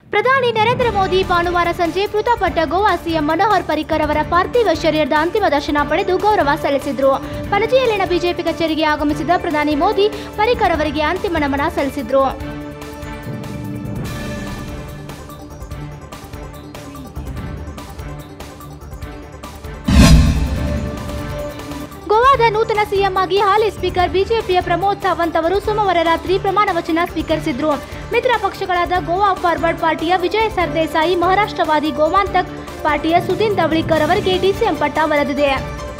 ಪ್ರಧಾನಿ ನರೇಂದ್ರ ಮೋದಿ ಭಾನುವಾರ ಸಂಜೆ ಮೃತಪಟ್ಟ ಗೋವಾ ಸಿಎಂ ಮನೋಹರ್ ಪರಿಕರ್ ಅವರ ಪಾರ್ಥಿವ ಶರೀರದ ಅಂತಿಮ ದರ್ಶನ ಪಡೆದು ಗೌರವ ಸಲ್ಲಿಸಿದ್ರು ಪಣಜಿಯಲ್ಲಿನ ಬಿಜೆಪಿ ಕಚೇರಿಗೆ ಆಗಮಿಸಿದ ಪ್ರಧಾನಿ ಮೋದಿ ಪರಿಕರ್ ಅವರಿಗೆ ಅಂತಿಮ ನಮನ ಸಲ್ಲಿಸಿದ್ರು ಗೋವಾದ ನೂತನ ಸಿಎಂ ಆಗಿ ಹಾಲಿ ಸ್ಪೀಕರ್ ಬಿಜೆಪಿಯ ಪ್ರಮೋದ್ ಸಾವಂತ್ ಅವರು ಸೋಮವಾರ ರಾತ್ರಿ ಪ್ರಮಾಣ ವಚನ ಸ್ವೀಕರಿಸಿದ್ರು ಮಿತ್ರ ಪಕ್ಷಗಳಾದ ಗೋವಾ ಫಾರ್ವರ್ಡ್ ಪಾರ್ಟಿಯ ವಿಜಯ್ ಸರ್ದೇಸಾಯಿ ಮಹಾರಾಷ್ಟ್ರವಾದಿ ಗೋಮಾಂತಕ್ ಪಾರ್ಟಿಯ ಸುದೀನ್ ದವಳಿಕರ್ ಅವರಿಗೆ ಡಿಸಿಎಂ ಪಟ್ಟ ಒಲಿದಿದೆ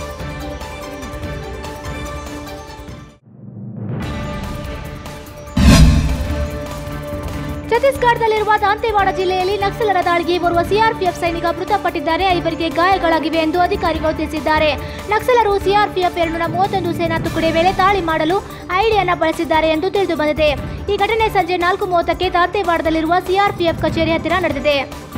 ಛತ್ತೀಸ್ಗಢದಲ್ಲಿರುವ ದಂತೇವಾಡ ಜಿಲ್ಲೆಯಲ್ಲಿ ನಕ್ಸಲರ ದಾಳಿಗೆ ಓರ್ವ ಸಿಆರ್ಪಿಎಫ್ ಸೈನಿಕ ಮೃತಪಟ್ಟಿದ್ದಾರೆ ಐವರಿಗೆ ಗಾಯಗಳಾಗಿವೆ ಎಂದು ಅಧಿಕಾರಿಗಳು ತಿಳಿಸಿದ್ದಾರೆ ನಕ್ಸಲರು ಸಿಆರ್ಪಿಎಫ್ ಎರಡುನೂರ ಮೂವತ್ತೊಂದು ಸೇನಾ ತುಕಡಿ ವೇಳೆ ದಾಳಿ ಮಾಡಲು ಐಡಿಯನ್ನ ಬಳಸಿದ್ದಾರೆ ಎಂದು ತಿಳಿದು ಬಂದಿದೆ ಈ ಘಟನೆ ಸಂಜೆ ನಾಲ್ಕು ಮೂವತ್ತಕ್ಕೆ ದಂತೇವಾಡದಲ್ಲಿರುವ ಸಿಆರ್ಪಿಎಫ್ ಕಚೇರಿ ಹತ್ತಿರ ನಡೆದಿದೆ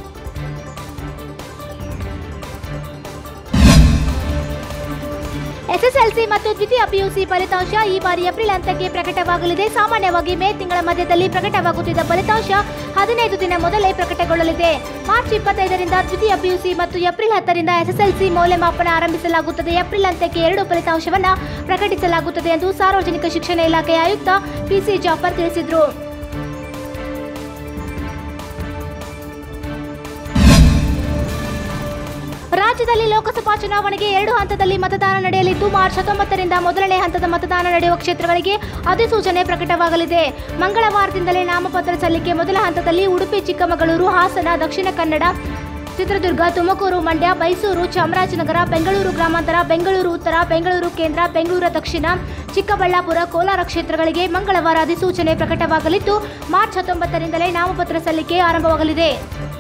ಎಸ್ಎಸ್ಎಲ್ಸಿ ಮತ್ತು ದ್ವಿತೀಯ ಪಿಯುಸಿ ಫಲಿತಾಂಶ ಈ ಬಾರಿ ಏಪ್ರಿಲ್ ಅಂತ್ಯಕ್ಕೆ ಪ್ರಕಟವಾಗಲಿದೆ ಸಾಮಾನ್ಯವಾಗಿ ಮೇ ತಿಂಗಳ ಮಧ್ಯದಲ್ಲಿ ಪ್ರಕಟವಾಗುತ್ತಿದ್ದ ಫಲಿತಾಂಶ ಹದಿನೈದು ದಿನ ಮೊದಲೇ ಪ್ರಕಟಗೊಳ್ಳಲಿದೆ ಮಾರ್ಚ್ ಇಪ್ಪತ್ತೈದರಿಂದ ದ್ವಿತೀಯ ಪಿಯುಸಿ ಮತ್ತು ಏಪ್ರಿಲ್ ಹತ್ತರಿಂದ ಎಸ್ಎಸ್ಎಲ್ಸಿ ಮೌಲ್ಯಮಾಪನ ಆರಂಭಿಸಲಾಗುತ್ತದೆ ಏಪ್ರಿಲ್ ಅಂತ್ಯಕ್ಕೆ ಎರಡು ಫಲಿತಾಂಶವನ್ನು ಪ್ರಕಟಿಸಲಾಗುತ್ತದೆ ಎಂದು ಸಾರ್ವಜನಿಕ ಶಿಕ್ಷಣ ಇಲಾಖೆಯ ಆಯುಕ್ತ ಪಿಸಿ ಜಾಫರ್ ತಿಳಿಸಿದರು ರಾಜ್ಯದಲ್ಲಿ ಲೋಕಸಭಾ ಚುನಾವಣೆಗೆ ಎರಡು ಹಂತದಲ್ಲಿ ಮತದಾನ ನಡೆಯಲಿದ್ದು ಮಾರ್ಚ್ ಹತ್ತೊಂಬತ್ತರಿಂದ ಮೊದಲನೇ ಹಂತದ ಮತದಾನ ನಡೆಯುವ ಕ್ಷೇತ್ರಗಳಿಗೆ ಅಧಿಸೂಚನೆ ಪ್ರಕಟವಾಗಲಿದೆ ಮಂಗಳವಾರದಿಂದಲೇ ನಾಮಪತ್ರ ಸಲ್ಲಿಕೆ ಮೊದಲ ಹಂತದಲ್ಲಿ ಉಡುಪಿ ಚಿಕ್ಕಮಗಳೂರು ಹಾಸನ ದಕ್ಷಿಣ ಕನ್ನಡ ಚಿತ್ರದುರ್ಗ ತುಮಕೂರು ಮಂಡ್ಯ ಮೈಸೂರು ಚಾಮರಾಜನಗರ ಬೆಂಗಳೂರು ಗ್ರಾಮಾಂತರ ಬೆಂಗಳೂರು ಉತ್ತರ ಬೆಂಗಳೂರು ಕೇಂದ್ರ ಬೆಂಗಳೂರು ದಕ್ಷಿಣ ಚಿಕ್ಕಬಳ್ಳಾಪುರ ಕೋಲಾರ ಕ್ಷೇತ್ರಗಳಿಗೆ ಮಂಗಳವಾರ ಅಧಿಸೂಚನೆ ಪ್ರಕಟವಾಗಲಿದ್ದು ಮಾರ್ಚ್ ಹತ್ತೊಂಬತ್ತರಿಂದಲೇ ನಾಮಪತ್ರ ಸಲ್ಲಿಕೆ ಆರಂಭವಾಗಲಿದೆ